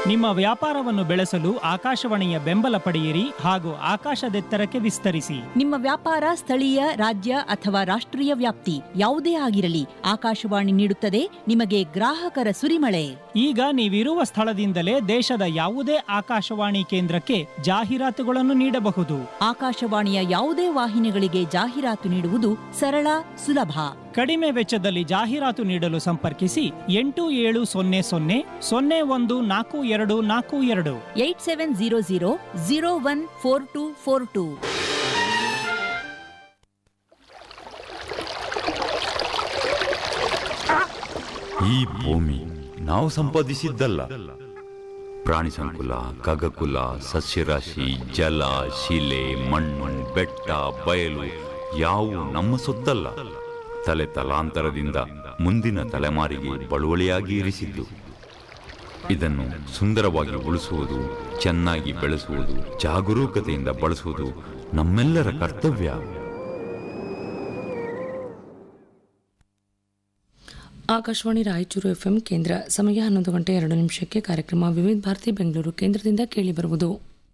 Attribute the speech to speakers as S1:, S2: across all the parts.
S1: ನಿಮ್ಮ ವ್ಯಾಪಾರವನ್ನು ಬೆಳೆಸಲು ಆಕಾಶವಾಣಿಯ ಬೆಂಬಲ ಪಡೆಯಿರಿ ಹಾಗೂ ಆಕಾಶದೆತ್ತರಕ್ಕೆ ವಿಸ್ತರಿಸಿ
S2: ನಿಮ್ಮ ವ್ಯಾಪಾರ ಸ್ಥಳೀಯ ರಾಜ್ಯ ಅಥವಾ ರಾಷ್ಟ್ರೀಯ ವ್ಯಾಪ್ತಿ ಯಾವುದೇ ಆಗಿರಲಿ ಆಕಾಶವಾಣಿ ನೀಡುತ್ತದೆ ನಿಮಗೆ ಗ್ರಾಹಕರ ಸುರಿಮಳೆ
S1: ಈಗ ನೀವಿರುವ ಸ್ಥಳದಿಂದಲೇ ದೇಶದ ಯಾವುದೇ ಆಕಾಶವಾಣಿ ಕೇಂದ್ರಕ್ಕೆ ಜಾಹೀರಾತುಗಳನ್ನು ನೀಡಬಹುದು
S2: ಆಕಾಶವಾಣಿಯ ಯಾವುದೇ ವಾಹಿನಿಗಳಿಗೆ ಜಾಹೀರಾತು ನೀಡುವುದು ಸರಳ ಸುಲಭ
S1: ಕಡಿಮೆ ವೆಚ್ಚದಲ್ಲಿ ಜಾಹೀರಾತು ನೀಡಲು ಸಂಪರ್ಕಿಸಿ ಎಂಟು ಏಳು ಸೊನ್ನೆ ಸೊನ್ನೆ ಸೊನ್ನೆ ಒಂದು ನಾಲ್ಕು ಎರಡು ನಾಲ್ಕು ಎರಡು
S2: eight seven zero zero zero one four two four two
S3: ಈ ಭೂಮಿ ನಾವು ಸಂಪಾದಿಸಿದ್ದಲ್ಲ ಪ್ರಾಣಿ ಸಂಕುಲ ಖಗಕುಲ ಸಸ್ಯರಾಶಿ ಜಲ ಶಿಲೆ ಮಣ್ಣು ಬೆಟ್ಟ ಬಯಲು ಯಾವು ನಮ್ಮ ಸೊತ್ತಲ್ಲ ತಲೆ ತಲಾಂತರದಿಂದ ಮುಂದಿನ ತಲೆಮಾರಿಗೆ ಬಳುವಳಿಯಾಗಿ ಇರಿಸಿದ್ದು ಇದನ್ನು ಸುಂದರವಾಗಿ ಉಳಿಸುವುದು ಚೆನ್ನಾಗಿ ಬೆಳೆಸುವುದು ಜಾಗರೂಕತೆಯಿಂದ ಬಳಸುವುದು ನಮ್ಮೆಲ್ಲರ ಕರ್ತವ್ಯ
S4: ಆಕಾಶವಾಣಿ ರಾಯಚೂರು ಎಫ್ಎಂ ಕೇಂದ್ರ ಸಮಯ ಹನ್ನೊಂದು ಗಂಟೆ ಎರಡು ನಿಮಿಷಕ್ಕೆ ಕಾರ್ಯಕ್ರಮ ವಿವಿಧ ಭಾರತಿ ಬೆಂಗಳೂರು ಕೇಂದ್ರದಿಂದ ಕೇಳಿಬರುವುದು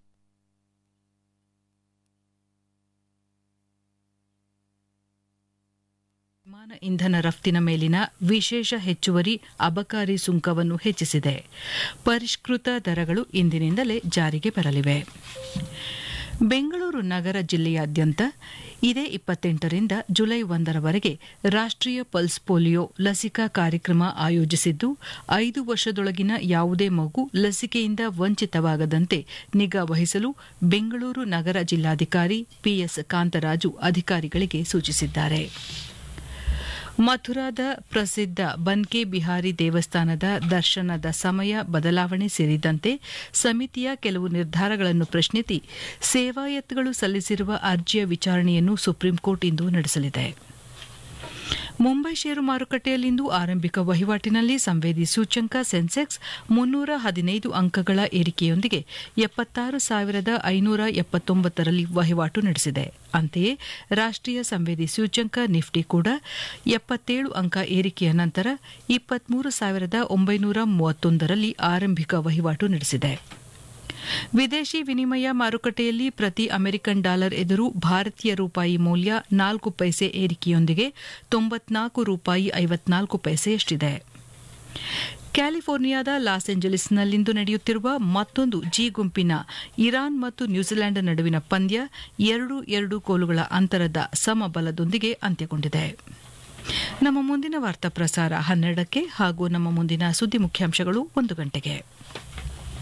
S5: ವಿಮಾನ ಇಂಧನ ರಫ್ತಿನ ಮೇಲಿನ ವಿಶೇಷ ಹೆಚ್ಚುವರಿ ಅಬಕಾರಿ ಸುಂಕವನ್ನು ಹೆಚ್ಚಿಸಿದೆ ಪರಿಷ್ಕೃತ ದರಗಳು ಇಂದಿನಿಂದಲೇ ಜಾರಿಗೆ ಬರಲಿವೆ ಬೆಂಗಳೂರು ನಗರ ಜಿಲ್ಲೆಯಾದ್ಯಂತ ಇದೇ ಇಪ್ಪತ್ತೆಂಟರಿಂದ ಜುಲೈ ಒಂದರವರೆಗೆ ರಾಷ್ಟ್ರೀಯ ಪಲ್ಸ್ ಪೋಲಿಯೋ ಲಸಿಕಾ ಕಾರ್ಯಕ್ರಮ ಆಯೋಜಿಸಿದ್ದು ಐದು ವರ್ಷದೊಳಗಿನ ಯಾವುದೇ ಮಗು ಲಸಿಕೆಯಿಂದ ವಂಚಿತವಾಗದಂತೆ ನಿಗಾ ವಹಿಸಲು ಬೆಂಗಳೂರು ನಗರ ಜಿಲ್ಲಾಧಿಕಾರಿ ಪಿಎಸ್ ಕಾಂತರಾಜು ಅಧಿಕಾರಿಗಳಿಗೆ ಸೂಚಿಸಿದ್ದಾರೆ ಮಥುರಾದ ಪ್ರಸಿದ್ಧ ಬನ್ಕೆ ಬಿಹಾರಿ ದೇವಸ್ಥಾನದ ದರ್ಶನದ ಸಮಯ ಬದಲಾವಣೆ ಸೇರಿದಂತೆ ಸಮಿತಿಯ ಕೆಲವು ನಿರ್ಧಾರಗಳನ್ನು ಪ್ರಶ್ನಿಸಿ ಸೇವಾಯತ್ಗಳು ಸಲ್ಲಿಸಿರುವ ಅರ್ಜಿಯ ವಿಚಾರಣೆಯನ್ನು ಸುಪ್ರೀಂಕೋರ್ಟ್ ಇಂದು ನಡೆಸಲಿದೆ ಮುಂಬೈ ಷೇರು ಮಾರುಕಟ್ಟೆಯಲ್ಲಿಂದು ಆರಂಭಿಕ ವಹಿವಾಟಿನಲ್ಲಿ ಸಂವೇದಿ ಸೂಚ್ಯಂಕ ಸೆನ್ಸೆಕ್ಸ್ ಮುನ್ನೂರ ಹದಿನೈದು ಅಂಕಗಳ ಏರಿಕೆಯೊಂದಿಗೆ ಎಪ್ಪತ್ತಾರು ಸಾವಿರದ ಐನೂರ ಎಪ್ಪತ್ತೊಂಬತ್ತರಲ್ಲಿ ವಹಿವಾಟು ನಡೆಸಿದೆ ಅಂತೆಯೇ ರಾಷ್ಟ್ರೀಯ ಸಂವೇದಿ ಸೂಚ್ಯಂಕ ನಿಫ್ಟಿ ಕೂಡ ಎಪ್ಪತ್ತೇಳು ಅಂಕ ಏರಿಕೆಯ ನಂತರ ಇಪ್ಪತ್ಮೂರು ಸಾವಿರದ ಒಂಬೈನೂರ ಮೂವತ್ತೊಂದರಲ್ಲಿ ಆರಂಭಿಕ ವಹಿವಾಟು ನಡೆಸಿದೆ ವಿದೇಶಿ ವಿನಿಮಯ ಮಾರುಕಟ್ಟೆಯಲ್ಲಿ ಪ್ರತಿ ಅಮೆರಿಕನ್ ಡಾಲರ್ ಎದುರು ಭಾರತೀಯ ರೂಪಾಯಿ ಮೌಲ್ಯ ನಾಲ್ಕು ಪೈಸೆ ಏರಿಕೆಯೊಂದಿಗೆ ತೊಂಬತ್ನಾಲ್ಕು ರೂಪಾಯಿ ಐವತ್ನಾಲ್ಕು ಪೈಸೆಯಷ್ಟಿದೆ ಕ್ಯಾಲಿಫೋರ್ನಿಯಾದ ಲಾಸ್ ಏಂಜಲೀಸ್ನಲ್ಲಿಂದು ನಡೆಯುತ್ತಿರುವ ಮತ್ತೊಂದು ಜಿ ಗುಂಪಿನ ಇರಾನ್ ಮತ್ತು ನ್ಯೂಜಿಲೆಂಡ್ ನಡುವಿನ ಪಂದ್ಯ ಎರಡು ಎರಡು ಗೋಲುಗಳ ಅಂತರದ ಸಮಬಲದೊಂದಿಗೆ ಅಂತ್ಯಗೊಂಡಿದೆ ನಮ್ಮ ಮುಂದಿನ ವಾರ್ತಾ ಪ್ರಸಾರ ಹನ್ನೆರಡಕ್ಕೆ ಹಾಗೂ ನಮ್ಮ ಮುಂದಿನ ಸುದ್ದಿ ಮುಖ್ಯಾಂಶಗಳು ಒಂದು ಗಂಟೆಗೆ